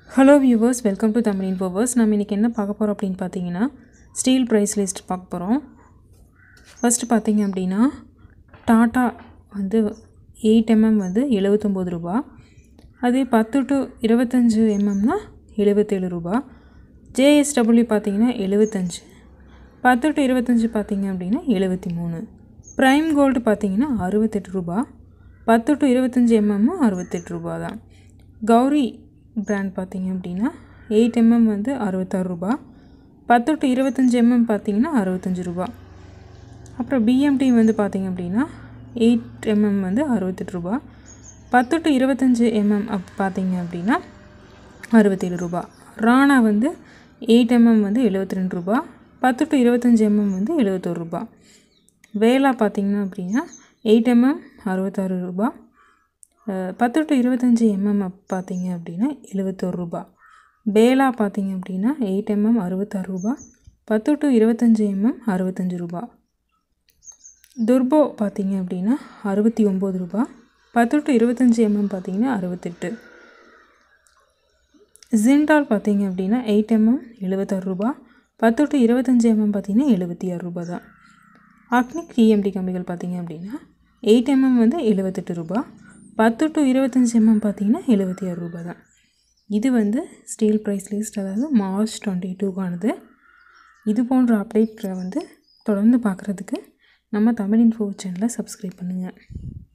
hello viewers welcome to Tamil infoverse நம்ம இன்றைக்கி என்ன பார்க்க போகிறோம் அப்படின்னு பார்த்தீங்கன்னா ஸ்டீல் ப்ரைஸ் லிஸ்ட் பார்க்க போகிறோம் ஃபஸ்ட்டு பார்த்தீங்க அப்படின்னா டாட்டா வந்து எயிட் எம்எம் வந்து எழுபத்தொம்போது ரூபா அதே பத்து டு இருபத்தஞ்சு எம்எம்னா எழுபத்தேழு ரூபா ஜேஎஸ்டபிள்யூ பார்த்தீங்கன்னா எழுபத்தஞ்சு பத்து டு இருபத்தஞ்சு பார்த்தீங்க அப்படின்னா எழுபத்தி மூணு ப்ரைம் கோல்டு பார்த்தீங்கன்னா அறுபத்தெட்டு ரூபா பத்து டு இருபத்தஞ்சி எம்எம்மும் அறுபத்தெட்டு ரூபா தான் கௌரி பிராண்ட் பார்த்தீங்க அப்படின்னா எயிட் எம்எம் வந்து அறுபத்தாறு ரூபா பத்து டு இருபத்தஞ்சி எம்எம் பார்த்தீங்கன்னா அறுபத்தஞ்சு ரூபா அப்புறம் பிஎம்டி வந்து பார்த்தீங்க அப்படின்னா எயிட் எம்எம் வந்து அறுபத்தெட்டு ரூபா பத்து டு இருபத்தஞ்சி எம்எம் அப் பார்த்தீங்க அப்படின்னா அறுபத்தேழு ரூபா ராணா வந்து எயிட் எம்எம் வந்து எழுபத்தி ரெண்டு ரூபா பத்து டு இருபத்தஞ்சி எம்எம் வந்து எழுபத்தோரு ரூபா வேலா பார்த்தீங்கன்னா அப்படின்னா எயிட் எம்எம் அறுபத்தாறு ரூபா அஹ், பத்து டு இருபத்தஞ்சி எம்எம் பார்த்தீங்க அப்படின்னா எழுபத்தோரு ரூபா பேலா பார்த்தீங்க அப்படின்னா எயிட் எம்எம் அறுபத்தாறு ரூபா பத்து டு இருபத்தஞ்சி எம்எம் அறுபத்தஞ்சு ரூபா துர்போ பார்த்தீங்க அப்படின்னா அறுபத்தி ஒம்பது ரூபா பத்து டு இருபத்தஞ்சி எம்எம் பார்த்தீங்கன்னா அறுபத்தெட்டு ஜிண்டால் பார்த்தீங்க அப்படின்னா எயிட் எம்எம் எழுபத்தாறு ரூபா பத்து டு இருபத்தஞ்சி எம்எம் பார்த்தீங்கன்னா எழுபத்தி ஆறு ரூபா தான் அக்னிக் டிஎம்டி கம்பிகள் பார்த்தீங்க அப்படின்னா எயிட் எம்எம் வந்து எழுபத்தெட்டு ரூபா பத்து டு இருபத்தஞ்சி எம்எம் பார்த்தீங்கன்னா எழுபத்தி ஆறு ரூபா தான் இது வந்து ஸ்டீல் ப்ரைஸ் லிஸ்ட் அதாவது மார்ச் டுவெண்ட்டி டூக்கானது இது போன்ற அப்டேட்டை வந்து தொடர்ந்து பார்க்குறதுக்கு நம்ம தமிழ் இன்ஃபோ சேனலை சப்ஸ்கிரைப் பண்ணுங்கள்